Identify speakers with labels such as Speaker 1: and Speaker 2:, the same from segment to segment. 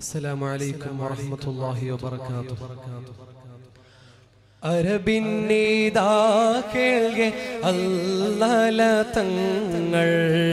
Speaker 1: السلام عليكم ورحمة الله وبركاته അരബിന്നീതാ കേൾകെ അല്ലല തങ്ങൾ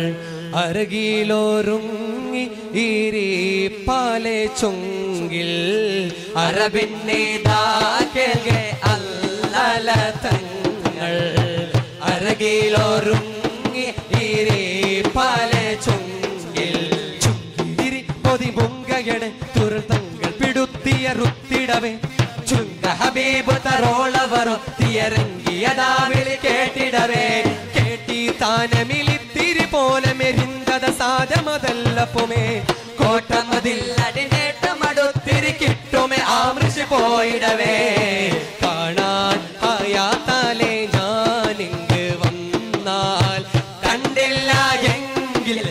Speaker 1: അരകിലോരുങ്ങി ഇരിപ്പാലെ ചൊങ്കിൽ
Speaker 2: അറബിന്നേതാ കേൾകെ അല്ലല തങ്ങൾ
Speaker 1: അരകിലോരുങ്ങി ഇരിപ്പാലെ ചൊങ്കിൽ ചുങ്കിരി പൊതി പൊങ്കയുടെ തുരുത്തങ്ങൾ പിടുത്തിയ റുത്തിടവേ
Speaker 2: ചുങ്ക ഹബീബ് തറോളവറൊത്തിയറങ്ങിയതാ വിളി കേട്ടിടവേ
Speaker 1: കേട്ടി താനമിലിത്തിരി പോലെ മെരിന്തത സാധമതല്ലപ്പുമേ
Speaker 2: കോട്ടമതിൽ അടിനേട്ടമടുത്തിരി കിട്ടുമേ ആമൃഷി പോയിടവേ
Speaker 1: കാണാൻ ആയാത്താലേ ഞാനിങ്ങ് വന്നാൽ
Speaker 2: കണ്ടില്ല എങ്കിൽ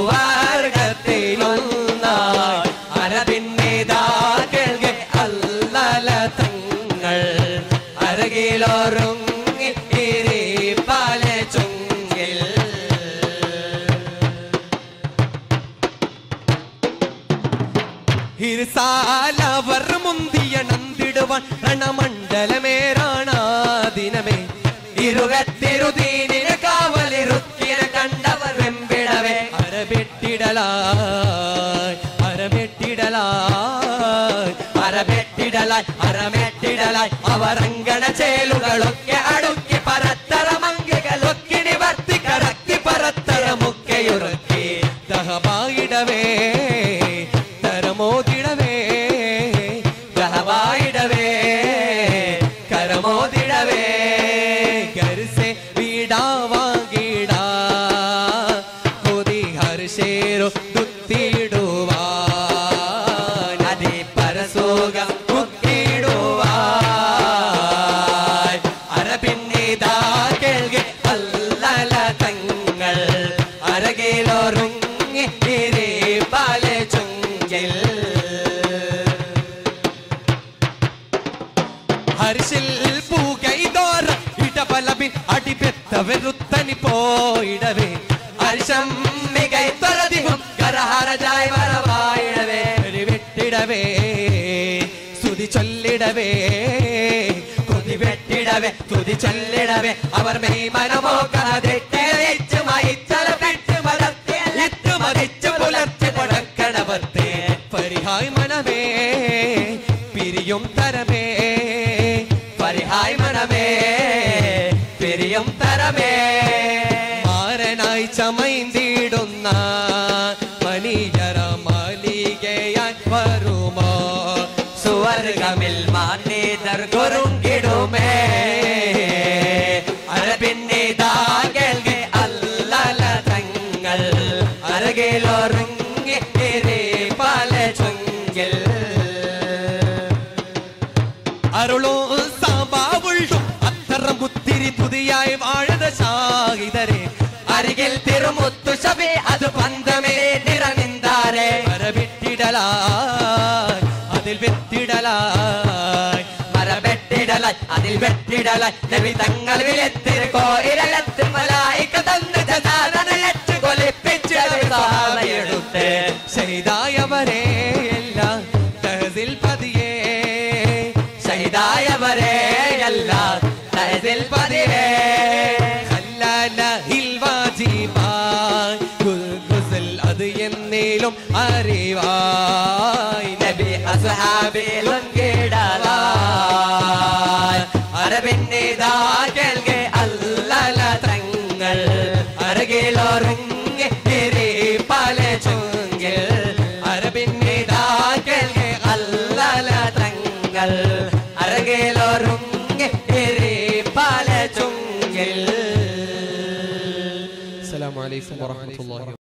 Speaker 2: സുവർഗത്തിലൊന്നായി അരബിന്നേതാ കേൾകെ
Speaker 1: അല്ലല തങ്ങൾ
Speaker 2: അരകിലോറുങ്ങി ഇരിപ്പാലെ ചുങ്കിൽ
Speaker 1: ഇരുസാലവർ മുന്തിയ നന്ദിടുവാൻ രണമണ്ഡലമേറാണാ ദിനമേ
Speaker 2: ഇരുകത്തിരുതീനിന് കാവലിരുത്തിനെ കണ്ടവർ വെമ്പിടവേ
Speaker 1: അരവെട്ടിടലായി അരവെട്ടിടലായി
Speaker 2: അരമെട്ടിടലായി അരമെട്ടിടലായി അവരങ്കണ ചേലുകളൊക്കെ അടുക്കി പരത്തര മങ്കികളൊക്കെ നിവർത്തി കടക്കി പരത്തര മുക്കയുറുക്കി
Speaker 1: ദഹമായിടവേ തരമോതിടവേ
Speaker 2: ഗ്രഹമായിടവേ കരമോതിടവേ
Speaker 1: ഗർസെ വീടാവാകിടാ കൊതി ഹർഷേരോ ദുത്തിടുവാൻ
Speaker 2: അതി പരസോകം മുക്കിടുവാൻ അരപിന്നിതാ കേൾകെ അല്ലല തങ്ങൾ അരകിലൊറുങ്ങി ഇരിപ്പാലെ ചുങ്കിൽ
Speaker 1: ഹർഷിൽ പൂകൈതോറ ഇടപലബിൻ അടിപെത്ത വെറുത്തനി പോയിടവേ
Speaker 2: ഹർഷം മികൈത്തൊരധികം കരഹരജായി വരവായിടവേ
Speaker 1: ഒരു വെട്ടിടവേ സ്തുതി ചൊല്ലിടവേ
Speaker 2: കൊതി വെട്ടിടവേ തുതി ചൊല്ലിടവേ അവർ മെയ് മനമോക്കാതെച്ചു മയിച്ചല പെട്ട് മലർത്തി എത്തു മതിച്ചു പുലർത്തി കൊടുക്കണവർത്തേ
Speaker 1: പരിഹായ് മനമേ പിരിയും തരമേ
Speaker 2: പരിഹായ് മനമേ പെരിയും തരമേ
Speaker 1: മാരനായി ചമൈന്തിടുന്ന മണിയറ മാലികയായി വരുമോ
Speaker 2: സുവർഗമിൽ മാന്യതർ കുറുങ്കിടുമേ അരപിന്നിതാ കേൾകെ അല്ലല തങ്ങൾ അരകിലൊറുങ്ങി പല ചുങ്കിൽ
Speaker 1: അരുളോ സാമ്പാവുള്ളും അത്തരം മുത്തിരി തുതിയായി വാഴത ശാഹിതരെ
Speaker 2: അരികിൽ തിരുമുത്തു ശബി അത് പന്തമേ നിറനിന്താരേ
Speaker 1: മരവിട്ടിടലായി അതിൽ വെത്തിടലായി
Speaker 2: മരവെട്ടിടലായി അതിൽ വെട്ടിടലായി നബി തങ്ങൾ വിലെത്തിരി കോയിരലത്ത് മലായിക്ക തന്ന് ജനാദനയറ്റ് കൊലിപ്പിച്ച് എടുത്ത്
Speaker 1: ചെയ്തായവരെ എല്ലാം തഹസിൽ പതിയേ
Speaker 2: ശൈതായവരെ എല്ലാം തഹസിൽ പതിവേ
Speaker 1: ഹല്ലാലഹിൽ വാജിബായ് ഗുൽ ഗുസൽ അത് എന്നേലും അറിവായ്
Speaker 2: നബി അസ്ഹാബിലും കീടലായി അരബിന്നിതാ കേൾക്കെ അല്ലല തങ്ങൾ അരകിലൊറുങ്ങി പല ചുങ്കിൽ അരബിന്നിതാ കേൾക്കെ അല്ലല തങ്ങൾ അരകിലൊറുങ്ങി പല ചുങ്കിൽ
Speaker 1: അസ്സലാമു അലൈക്കും വറഹ്മത്തുള്ളാഹി